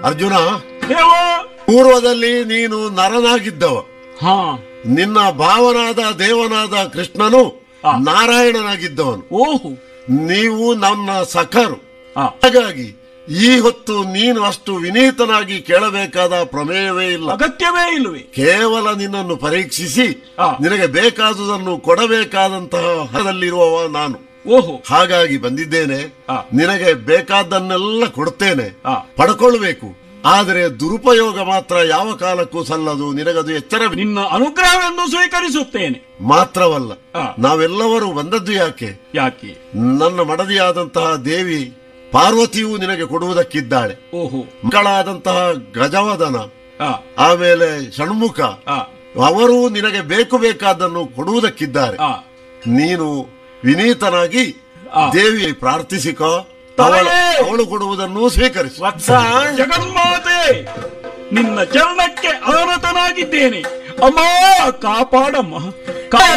ಅರ್ಜುನ ದೇವ ಪೂರ್ವದಲ್ಲಿ ನೀನು ನರನಾಗಿದ್ದವ ಹಾ ನಿನ್ನ ಭಾವನಾದ ದೇವನಾದ ಕೃಷ್ಣನು ಆ. ನಾರಾಯಣನಾಗಿದ್ದವನು ಓಹೋ ನೀವು ನನ್ನ ಸಖರು ಆ, ಹಾಗಾಗಿ ಈ ಹೊತ್ತು ನೀನು ಅಷ್ಟು ವಿನೀತನಾಗಿ ಕೇಳಬೇಕಾದ ಪ್ರಮೇಯವೇ ಇಲ್ಲ ಅಗತ್ಯವೇ ಇಲ್ಲವೇ ಕೇವಲ ನಿನ್ನನ್ನು ಪರೀಕ್ಷಿಸಿ ಆ. ನಿನಗೆ ಬೇಕಾದುದನ್ನು ಕೊಡಬೇಕಾದಂತಹ ಹದಲ್ಲಿರುವವ ನಾನು ಓಹೋ ಹಾಗಾಗಿ ಬಂದಿದ್ದೇನೆ ಆ. ನಿನಗೆ ಬೇಕಾದ್ದನ್ನೆಲ್ಲ ಕೊಡ್ತೇನೆ ಆ. ಪಡ್ಕೊಳ್ಬೇಕು ಆದರೆ ದುರುಪಯೋಗ ಮಾತ್ರ ಯಾವ ಕಾಲಕ್ಕೂ ಸಲ್ಲದು ನಿನಗದು ಎಚ್ಚರ ನಿನ್ನ ಅನುಗ್ರಹವನ್ನು ಸ್ವೀಕರಿಸುತ್ತೇನೆ ಮಾತ್ರವಲ್ಲ ಆ. ನಾವೆಲ್ಲರೂ ಬಂದದ್ದು ಯಾಕೆ ಯಾಕೆ ನನ್ನ ಮಡದಿಯಾದಂತಹ ದೇವಿ ಪಾರ್ವತಿಯೂ ನಿನಗೆ ಕೊಡುವುದಕ್ಕಿದ್ದಾಳೆ ಓಹೋ ಮಕ್ಕಳಾದಂತಹ ಗಜವದನ ಆ, ಆಮೇಲೆ ಷಣ್ಮುಖ ಆ, ಅವರು ನಿನಗೆ ಬೇಕು ಬೇಕಾದ್ದನ್ನು ಕೊಡುವುದಕ್ಕಿದ್ದಾರೆ ಆ. ನೀನು ವಿನೀತನಾಗಿ ಆ. ದೇವಿ ಪ್ರಾರ್ಥಿಸಿಕೋ ಅವಳು ತಾಯೇ! ಅವಳು ಕೊಡುವುದನ್ನು ಸ್ವೀಕರಿಸು ವತ್ಸ ಜಗನ್ಮಾತೆ ನಿನ್ನ ಚರಣಕ್ಕೆ ಆನತನಾಗಿದ್ದೇನೆ ಅಮ್ಮ ಕಾಪಾಡಮ್ಮ